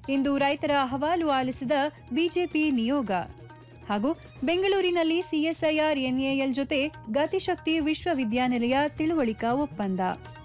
ಇಂದು ರೈತರ ಅಹವಾಲು ಆಲಿಸಿದ ಬಿಜೆಪಿ ನಿಯೋಗ ಹಾಗೂ ಬೆಂಗಳೂರಿನಲ್ಲಿ ಸಿಎಸ್ಐಆರ್ ಎನ್ಎಎಲ್ ಜೊತೆ ಗತಿಶಕ್ತಿ ವಿಶ್ವವಿದ್ಯಾನಿಲಯ ತಿಳುವಳಿಕಾ ಒಪ್ಪಂದ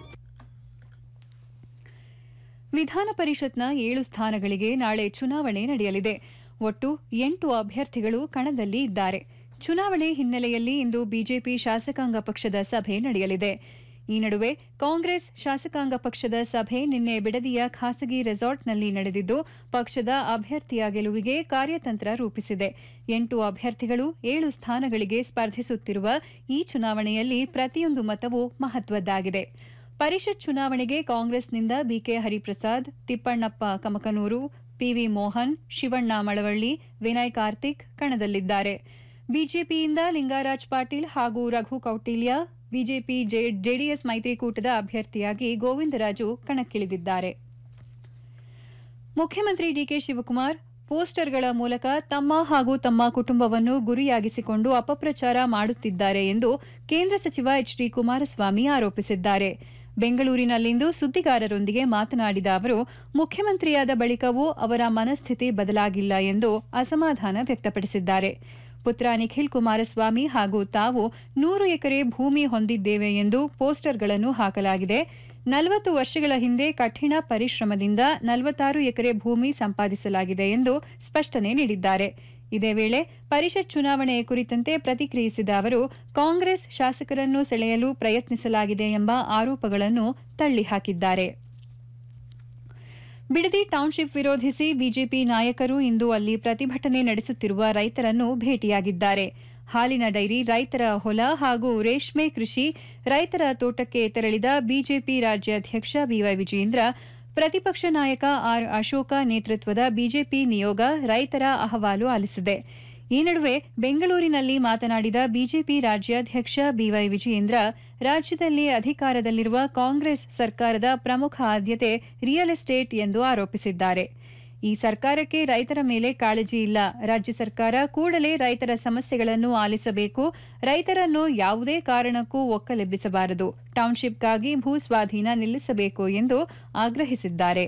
ವಿಧಾನ ಪರಿಷತ್ನ ಏಳು ಸ್ಥಾನಗಳಿಗೆ ನಾಳೆ ಚುನಾವಣೆ ನಡೆಯಲಿದೆ ಒಟ್ಟು ಎಂಟು ಅಭ್ಯರ್ಥಿಗಳು ಕಣದಲ್ಲಿ ಇದ್ದಾರೆ ಚುನಾವಣೆ ಹಿನ್ನೆಲೆಯಲ್ಲಿ ಇಂದು ಬಿಜೆಪಿ ಶಾಸಕಾಂಗ ಪಕ್ಷದ ಸಭೆ ನಡೆಯಲಿದೆ ಈ ನಡುವೆ ಕಾಂಗ್ರೆಸ್ ಶಾಸಕಾಂಗ ಪಕ್ಷದ ಸಭೆ ನಿನ್ನೆ ಬಿಡದಿಯ ಖಾಸಗಿ ರೆಸಾರ್ಟ್ನಲ್ಲಿ ನಡೆದಿದ್ದು ಪಕ್ಷದ ಅಭ್ಯರ್ಥಿಯ ಗೆಲುವಿಗೆ ಕಾರ್ಯತಂತ್ರ ರೂಪಿಸಿದೆ ಎಂಟು ಅಭ್ಯರ್ಥಿಗಳು ಏಳು ಸ್ಥಾನಗಳಿಗೆ ಸ್ಪರ್ಧಿಸುತ್ತಿರುವ ಈ ಚುನಾವಣೆಯಲ್ಲಿ ಪ್ರತಿಯೊಂದು ಮತವೂ ಮಹತ್ವದ್ದಾಗಿದೆ ಪರಿಷತ್ ಚುನಾವಣೆಗೆ ಕಾಂಗ್ರೆಸ್ನಿಂದ ಬಿಕೆ ಹರಿಪ್ರಸಾದ್ ತಿಪ್ಪಣ್ಣಪ್ಪ ಕಮಕನೂರು ಪಿವಿ ಮೋಹನ್ ಶಿವಣ್ಣ ಮಳವಳ್ಳಿ ವಿನಯ್ ಕಾರ್ತಿಕ್ ಕಣದಲ್ಲಿದ್ದಾರೆ ಬಿಜೆಪಿಯಿಂದ ಲಿಂಗರಾಜ್ ಪಾಟೀಲ್ ಹಾಗೂ ರಘು ಕೌಟಿಲ್ಯ ಬಿಜೆಪಿ ಜೆಡಿಎಸ್ ಮೈತ್ರಿಕೂಟದ ಅಭ್ಯರ್ಥಿಯಾಗಿ ಗೋವಿಂದರಾಜು ಕಣಕ್ಕಿಳಿದಿದ್ದಾರೆ ಮುಖ್ಯಮಂತ್ರಿ ಡಿಕೆ ಶಿವಕುಮಾರ್ ಪೋಸ್ಟರ್ಗಳ ಮೂಲಕ ತಮ್ಮ ಹಾಗೂ ತಮ್ಮ ಕುಟುಂಬವನ್ನು ಗುರಿಯಾಗಿಸಿಕೊಂಡು ಅಪಪ್ರಚಾರ ಮಾಡುತ್ತಿದ್ದಾರೆ ಎಂದು ಕೇಂದ್ರ ಸಚಿವ ಎಚ್ ಡಿ ಕುಮಾರಸ್ವಾಮಿ ಆರೋಪಿಸಿದ್ದಾರೆ ಬೆಂಗಳೂರಿನಲ್ಲಿಂದು ಸುದ್ದಿಗಾರರೊಂದಿಗೆ ಮಾತನಾಡಿದ ಅವರು ಮುಖ್ಯಮಂತ್ರಿಯಾದ ಬಳಿಕವೂ ಅವರ ಮನಸ್ಥಿತಿ ಬದಲಾಗಿಲ್ಲ ಎಂದು ಅಸಮಾಧಾನ ವ್ಯಕ್ತಪಡಿಸಿದ್ದಾರೆ ಪುತ್ರ ನಿಖಿಲ್ ಕುಮಾರಸ್ವಾಮಿ ಹಾಗೂ ತಾವು ನೂರು ಎಕರೆ ಭೂಮಿ ಹೊಂದಿದ್ದೇವೆ ಎಂದು ಪೋಸ್ಟರ್ಗಳನ್ನು ಹಾಕಲಾಗಿದೆ ನಲವತ್ತು ವರ್ಷಗಳ ಹಿಂದೆ ಕಠಿಣ ಪರಿಶ್ರಮದಿಂದ ನಲವತ್ತಾರು ಎಕರೆ ಭೂಮಿ ಸಂಪಾದಿಸಲಾಗಿದೆ ಎಂದು ಸ್ಪಷ್ಟನೆ ನೀಡಿದ್ದಾರೆ ಇದೇ ವೇಳೆ ಪರಿಷತ್ ಚುನಾವಣೆ ಕುರಿತಂತೆ ಪ್ರತಿಕ್ರಿಯಿಸಿದ ಅವರು ಕಾಂಗ್ರೆಸ್ ಶಾಸಕರನ್ನು ಸೆಳೆಯಲು ಪ್ರಯತ್ನಿಸಲಾಗಿದೆ ಎಂಬ ಆರೋಪಗಳನ್ನು ತಳ್ಳಿಹಾಕಿದ್ದಾರೆ ಬಿಡದಿ ಟೌನ್ಶಿಪ್ ವಿರೋಧಿಸಿ ಬಿಜೆಪಿ ನಾಯಕರು ಇಂದು ಅಲ್ಲಿ ಪ್ರತಿಭಟನೆ ನಡೆಸುತ್ತಿರುವ ರೈತರನ್ನು ಭೇಟಿಯಾಗಿದ್ದಾರೆ ಹಾಲಿನ ಡೈರಿ ರೈತರ ಹೊಲ ಹಾಗೂ ರೇಷ್ಮೆ ಕೃಷಿ ರೈತರ ತೋಟಕ್ಕೆ ತೆರಳಿದ ಬಿಜೆಪಿ ರಾಜ್ಯಾಧ್ಯಕ್ಷ ಬಿವೈ ವಿಜಯೇಂದ್ರ ಪ್ರತಿಪಕ್ಷ ನಾಯಕ ಆರ್ ಅಶೋಕ ನೇತೃತ್ವದ ಬಿಜೆಪಿ ನಿಯೋಗ ರೈತರ ಅಹವಾಲು ಆಲಿಸಿದೆ ಈ ನಡುವೆ ಬೆಂಗಳೂರಿನಲ್ಲಿ ಮಾತನಾಡಿದ ಬಿಜೆಪಿ ರಾಜ್ಯಾಧ್ಯಕ್ಷ ಬಿವೈ ವಿಜಯೇಂದ್ರ ರಾಜ್ಯದಲ್ಲಿ ಅಧಿಕಾರದಲ್ಲಿರುವ ಕಾಂಗ್ರೆಸ್ ಸರ್ಕಾರದ ಪ್ರಮುಖ ಆದ್ಯತೆ ರಿಯಲ್ ಎಸ್ಟೇಟ್ ಎಂದು ಆರೋಪಿಸಿದ್ದಾರೆ ಈ ಸರ್ಕಾರಕ್ಕೆ ರೈತರ ಮೇಲೆ ಕಾಳಜಿ ಇಲ್ಲ ರಾಜ್ಯ ಸರ್ಕಾರ ಕೂಡಲೇ ರೈತರ ಸಮಸ್ಯೆಗಳನ್ನು ಆಲಿಸಬೇಕು ರೈತರನ್ನು ಯಾವುದೇ ಕಾರಣಕ್ಕೂ ಒಕ್ಕಲೆಬ್ಬಿಸಬಾರದು ಟೌನ್ಶಿಪ್ಗಾಗಿ ಭೂ ಸ್ವಾಧೀನ ನಿಲ್ಲಿಸಬೇಕು ಎಂದು ಆಗ್ರಹಿಸಿದ್ದಾರೆ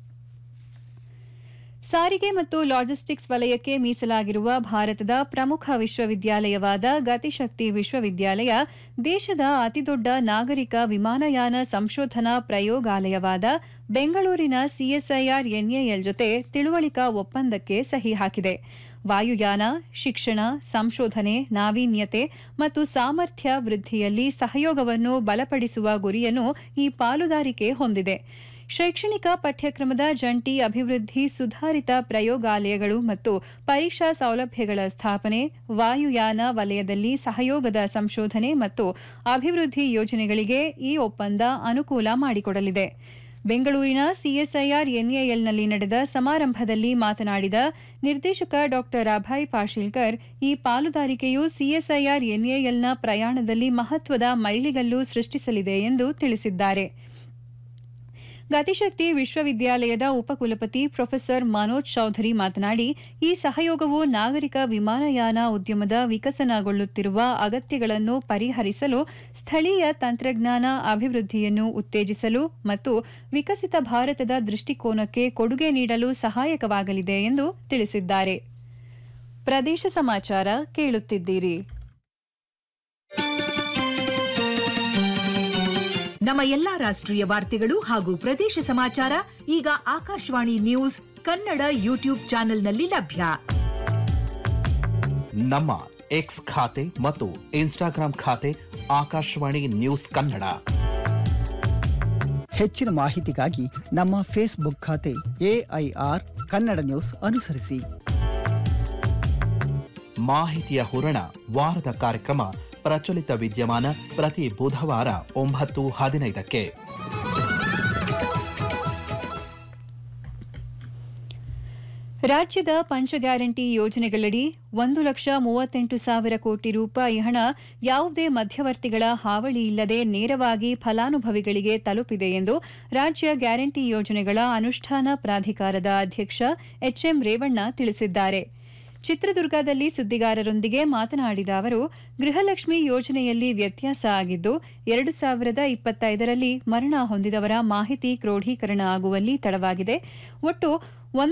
ಸಾರಿಗೆ ಮತ್ತು ಲಾಜಿಸ್ಟಿಕ್ಸ್ ವಲಯಕ್ಕೆ ಮೀಸಲಾಗಿರುವ ಭಾರತದ ಪ್ರಮುಖ ವಿಶ್ವವಿದ್ಯಾಲಯವಾದ ಗತಿಶಕ್ತಿ ವಿಶ್ವವಿದ್ಯಾಲಯ ದೇಶದ ಅತಿದೊಡ್ಡ ನಾಗರಿಕ ವಿಮಾನಯಾನ ಸಂಶೋಧನಾ ಪ್ರಯೋಗಾಲಯವಾದ ಬೆಂಗಳೂರಿನ ಸಿಎಸ್ಐಆರ್ ಎನ್ಎಎಲ್ ಜೊತೆ ತಿಳುವಳಿಕಾ ಒಪ್ಪಂದಕ್ಕೆ ಸಹಿ ಹಾಕಿದೆ ವಾಯುಯಾನ ಶಿಕ್ಷಣ ಸಂಶೋಧನೆ ನಾವೀನ್ಯತೆ ಮತ್ತು ಸಾಮರ್ಥ್ಯ ವೃದ್ಧಿಯಲ್ಲಿ ಸಹಯೋಗವನ್ನು ಬಲಪಡಿಸುವ ಗುರಿಯನ್ನು ಈ ಪಾಲುದಾರಿಕೆ ಹೊಂದಿದೆ ಶೈಕ್ಷಣಿಕ ಪಠ್ಯಕ್ರಮದ ಜಂಟಿ ಅಭಿವೃದ್ಧಿ ಸುಧಾರಿತ ಪ್ರಯೋಗಾಲಯಗಳು ಮತ್ತು ಪರೀಕ್ಷಾ ಸೌಲಭ್ಯಗಳ ಸ್ಥಾಪನೆ ವಾಯುಯಾನ ವಲಯದಲ್ಲಿ ಸಹಯೋಗದ ಸಂಶೋಧನೆ ಮತ್ತು ಅಭಿವೃದ್ಧಿ ಯೋಜನೆಗಳಿಗೆ ಈ ಒಪ್ಪಂದ ಅನುಕೂಲ ಮಾಡಿಕೊಡಲಿದೆ ಬೆಂಗಳೂರಿನ ಸಿಎಸ್ಐಆರ್ ಎನ್ಎಎಲ್ನಲ್ಲಿ ನಡೆದ ಸಮಾರಂಭದಲ್ಲಿ ಮಾತನಾಡಿದ ನಿರ್ದೇಶಕ ಡಾ ಅಭಯ್ ಪಾಶೀಲ್ಕರ್ ಈ ಪಾಲುದಾರಿಕೆಯು ಸಿಎಸ್ಐಆರ್ ಎನ್ಎಎಲ್ನ ಪ್ರಯಾಣದಲ್ಲಿ ಮಹತ್ವದ ಮೈಲಿಗಲ್ಲು ಸೃಷ್ಟಿಸಲಿದೆ ಎಂದು ತಿಳಿಸಿದ್ದಾರೆ ಗತಿಶಕ್ತಿ ವಿಶ್ವವಿದ್ಯಾಲಯದ ಉಪಕುಲಪತಿ ಪ್ರೊಫೆಸರ್ ಮನೋಜ್ ಚೌಧರಿ ಮಾತನಾಡಿ ಈ ಸಹಯೋಗವು ನಾಗರಿಕ ವಿಮಾನಯಾನ ಉದ್ಯಮದ ವಿಕಸನಗೊಳ್ಳುತ್ತಿರುವ ಅಗತ್ಯಗಳನ್ನು ಪರಿಹರಿಸಲು ಸ್ಥಳೀಯ ತಂತ್ರಜ್ಞಾನ ಅಭಿವೃದ್ಧಿಯನ್ನು ಉತ್ತೇಜಿಸಲು ಮತ್ತು ವಿಕಸಿತ ಭಾರತದ ದೃಷ್ಟಿಕೋನಕ್ಕೆ ಕೊಡುಗೆ ನೀಡಲು ಸಹಾಯಕವಾಗಲಿದೆ ಎಂದು ತಿಳಿಸಿದ್ದಾರೆ ಪ್ರದೇಶ ಸಮಾಚಾರ ಕೇಳುತ್ತಿದ್ದೀರಿ ನಮ್ಮ ಎಲ್ಲಾ ರಾಷ್ಟ್ರೀಯ ವಾರ್ತೆಗಳು ಹಾಗೂ ಪ್ರದೇಶ ಸಮಾಚಾರ ಈಗ ಆಕಾಶವಾಣಿ ನ್ಯೂಸ್ ಕನ್ನಡ ಯೂಟ್ಯೂಬ್ ಚಾನೆಲ್ನಲ್ಲಿ ಲಭ್ಯ ನಮ್ಮ ಎಕ್ಸ್ ಖಾತೆ ಮತ್ತು ಇನ್ಸ್ಟಾಗ್ರಾಂ ಖಾತೆ ಆಕಾಶವಾಣಿ ನ್ಯೂಸ್ ಕನ್ನಡ ಹೆಚ್ಚಿನ ಮಾಹಿತಿಗಾಗಿ ನಮ್ಮ ಫೇಸ್ಬುಕ್ ಖಾತೆ ಎಐಆರ್ ಕನ್ನಡ ನ್ಯೂಸ್ ಅನುಸರಿಸಿ ಮಾಹಿತಿಯ ಹೂರಣ ವಾರದ ಕಾರ್ಯಕ್ರಮ ಪ್ರಚಲಿತ ವಿದ್ಯಮಾನ ಪ್ರತಿ ಬುಧವಾರ ಒಂಬತ್ತು ಹದಿನೈದಕ್ಕೆ ರಾಜ್ಯದ ಪಂಚ ಗ್ಯಾರಂಟಿ ಯೋಜನೆಗಳಡಿ ಒಂದು ಲಕ್ಷ ಮೂವತ್ತೆಂಟು ಸಾವಿರ ಕೋಟಿ ರೂಪಾಯಿ ಹಣ ಯಾವುದೇ ಮಧ್ಯವರ್ತಿಗಳ ಹಾವಳಿ ಇಲ್ಲದೆ ನೇರವಾಗಿ ಫಲಾನುಭವಿಗಳಿಗೆ ತಲುಪಿದೆ ಎಂದು ರಾಜ್ಯ ಗ್ಯಾರಂಟಿ ಯೋಜನೆಗಳ ಅನುಷ್ಠಾನ ಪ್ರಾಧಿಕಾರದ ಅಧ್ಯಕ್ಷ ಎಚ್ಎಂ ರೇವಣ್ಣ ತಿಳಿಸಿದ್ದಾರೆ ಚಿತ್ರದುರ್ಗದಲ್ಲಿ ಸುದ್ದಿಗಾರರೊಂದಿಗೆ ಮಾತನಾಡಿದ ಅವರು ಗೃಹಲಕ್ಷ್ಮಿ ಯೋಜನೆಯಲ್ಲಿ ವ್ಯತ್ಯಾಸ ಆಗಿದ್ದು ಎರಡು ಸಾವಿರದ ಇಪ್ಪತ್ತೈದರಲ್ಲಿ ಮರಣ ಹೊಂದಿದವರ ಮಾಹಿತಿ ಕ್ರೋಢೀಕರಣ ಆಗುವಲ್ಲಿ ತಡವಾಗಿದೆ ಒಟ್ಟು